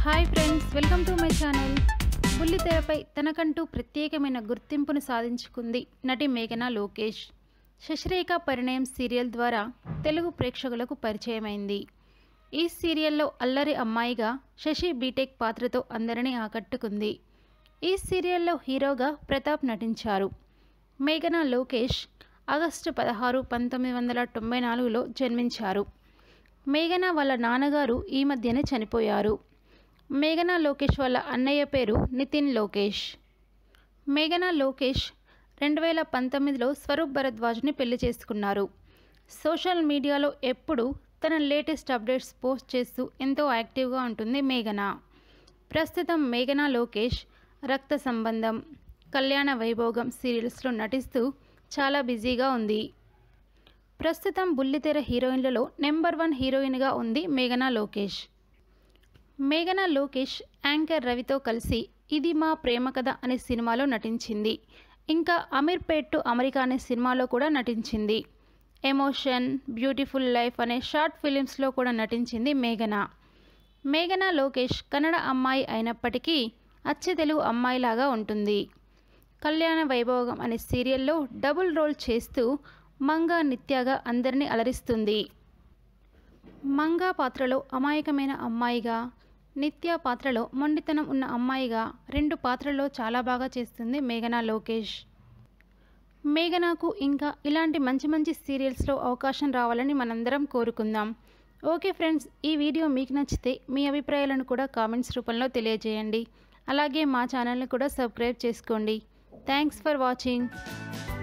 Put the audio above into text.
hi friends welcome to my channel బుల్లితెరపై తనకంటూ ప్రత్యేకమైన గుర్తింపును సాధించుకుంది నటి మేఘనా లోకేష్ శశిరేఖ పరిణయం సీరియల్ ద్వారా తెలుగు ప్రేక్షకులకు పరిచయమైంది ఈ సీరియల్లో అల్లరి అమ్మాయిగా శశి బీటెక్ పాత్రతో అందరినీ ఆకట్టుకుంది ఈ సీరియల్లో హీరోగా ప్రతాప్ నటించారు మేఘనా లోకేష్ ఆగస్టు పదహారు పంతొమ్మిది వందల తొంభై నాలుగులో జన్మించారు మేఘనా వాళ్ళ నాన్నగారు ఈ మధ్యనే చనిపోయారు మేఘనా లోకేష్ వాళ్ళ అన్నయ్య పేరు నితిన్ లోకేష్ మేఘనా లోకేష్ రెండు వేల పంతొమ్మిదిలో స్వరూప్ భరద్వాజ్ని పెళ్లి చేసుకున్నారు సోషల్ మీడియాలో ఎప్పుడూ తన లేటెస్ట్ అప్డేట్స్ పోస్ట్ చేస్తూ ఎంతో యాక్టివ్గా ఉంటుంది మేఘనా ప్రస్తుతం మేఘనా లోకేష్ రక్త సంబంధం కళ్యాణ వైభోగం సీరియల్స్లో నటిస్తూ చాలా బిజీగా ఉంది ప్రస్తుతం బుల్లితెర హీరోయిన్లలో నెంబర్ వన్ హీరోయిన్గా ఉంది మేఘనా లోకేష్ మేఘనా లోకేష్ యాంకర్ రవితో కలిసి ఇది మా ప్రేమ కథ అనే సినిమాలో నటించింది ఇంకా అమీర్పేట్ టు అమెరికా అనే సినిమాలో కూడా నటించింది ఎమోషన్ బ్యూటిఫుల్ లైఫ్ అనే షార్ట్ ఫిలిమ్స్లో కూడా నటించింది మేఘనా మేఘనా లోకేష్ కన్నడ అమ్మాయి అయినప్పటికీ అచ్చ తెలుగు అమ్మాయిలాగా ఉంటుంది కళ్యాణ వైభోగం అనే సీరియల్లో డబుల్ రోల్ చేస్తూ మంగా నిత్యగా అందరినీ అలరిస్తుంది మంగా పాత్రలో అమాయకమైన అమ్మాయిగా నిత్య పాత్రలో మొండితనం ఉన్న అమ్మాయిగా రెండు పాత్రల్లో చాలా బాగా చేస్తుంది మేఘనా లోకేష్ మేఘనాకు ఇంకా ఇలాంటి మంచి మంచి సీరియల్స్లో అవకాశం రావాలని మనందరం కోరుకుందాం ఓకే ఫ్రెండ్స్ ఈ వీడియో మీకు నచ్చితే మీ అభిప్రాయాలను కూడా కామెంట్స్ రూపంలో తెలియజేయండి అలాగే మా ఛానల్ని కూడా సబ్స్క్రైబ్ చేసుకోండి థ్యాంక్స్ ఫర్ వాచింగ్